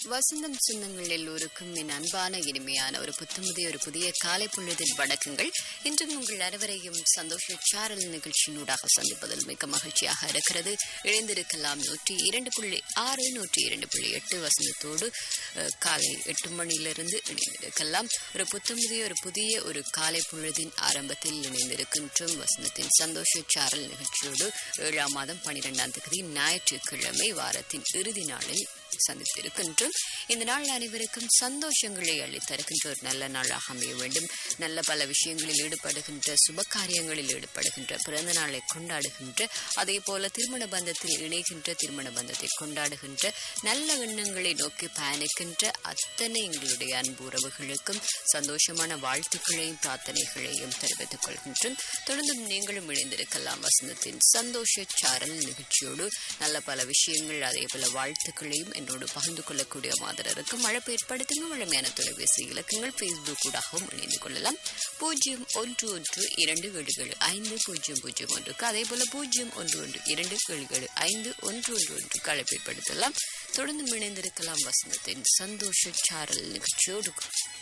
வசந்தம் சொந்தங்கள் எல்லோருக்கும் என் அன்பான இனிமையான ஒரு புத்தமுதிய ஒரு புதிய காலை பொழுதின் வணக்கங்கள் இன்றும் உங்கள் அனைவரையும் சந்தோஷ சாரல் நிகழ்ச்சியினூடாக சந்திப்பதில் மிக்க மகிழ்ச்சியாக இருக்கிறது இணைந்திருக்கலாம் நூற்றி இரண்டு புள்ளி ஆறு நூற்றி இரண்டு புள்ளி எட்டு வசந்தத்தோடு அஹ், காலை எட்டு மணியிலிருந்து இணைந்திருக்கலாம் ஒரு புத்தமுதிய ஒரு புதிய ஒரு காலை பொழுதின் ஆரம்பத்தில் இணைந்திருக்கின்றோம் வசந்தத்தின் சந்தோஷ சாரல் நிகழ்ச்சியோடு ஏழாம் மாதம் பனிரெண்டாம் தேதி ஞாயிற்றுக்கிழமை வாரத்தின் இறுதி நாளில் சந்தித்திருக்கின்றோம் இந்த நாள் அனைவருக்கும் சந்தோஷங்களை அளித்தருக்கின்ற ஒரு நல்ல நாளாக அமைய வேண்டும் நல்ல பல விஷயங்களில் ஈடுபடுகின்ற சுப காரியங்களில் ஈடுபடுகின்ற பிறந்த நாளை கொண்டாடுகின்ற அதே போல திருமண பந்தத்தில் இணைகின்ற திருமண பந்தத்தை கொண்டாடுகின்ற நல்ல எண்ணங்களை நோக்கி பயணிக்கின்ற அத்தனை எங்களுடைய அன்பு உறவுகளுக்கும் சந்தோஷமான வாழ்த்துக்களையும் பிரார்த்தனைகளையும் தெரிவித்துக் கொள்கின்றோம் தொடர்ந்தும் நீங்களும் இணைந்திருக்கலாம் வசந்தத்தின் சந்தோஷ சாரல் நிகழ்ச்சியோடு நல்ல பல விஷயங்கள் அதே போல வாழ்த்துக்களையும் என்னோடு பகிர்ந்து கொள்ளக்கூடிய மாதரருக்கும் அழைப்பு ஏற்படுத்துங்க வழமையான தொலைபேசி இலக்கங்கள் ஃபேஸ்புக் ஊடாகவும் இணைந்து கொள்ளலாம் பூஜ்ஜியம் ஒன்று ஒன்று இரண்டு ஏழு ஏழு ஐந்து பூஜ்ஜியம் பூஜ்ஜியம் ஒன்றுக்கு அதே போல பூஜ்ஜியம் ஒன்று ஒன்று இரண்டு ஏழு ஏழு ஐந்து ஒன்று ஒன்று ஒன்றுக்கு அழைப்பு ஏற்படுத்தலாம் தொடர்ந்து இணைந்திருக்கலாம் வசந்தத்தின் சந்தோஷ சாரல் நிகழ்ச்சியோடு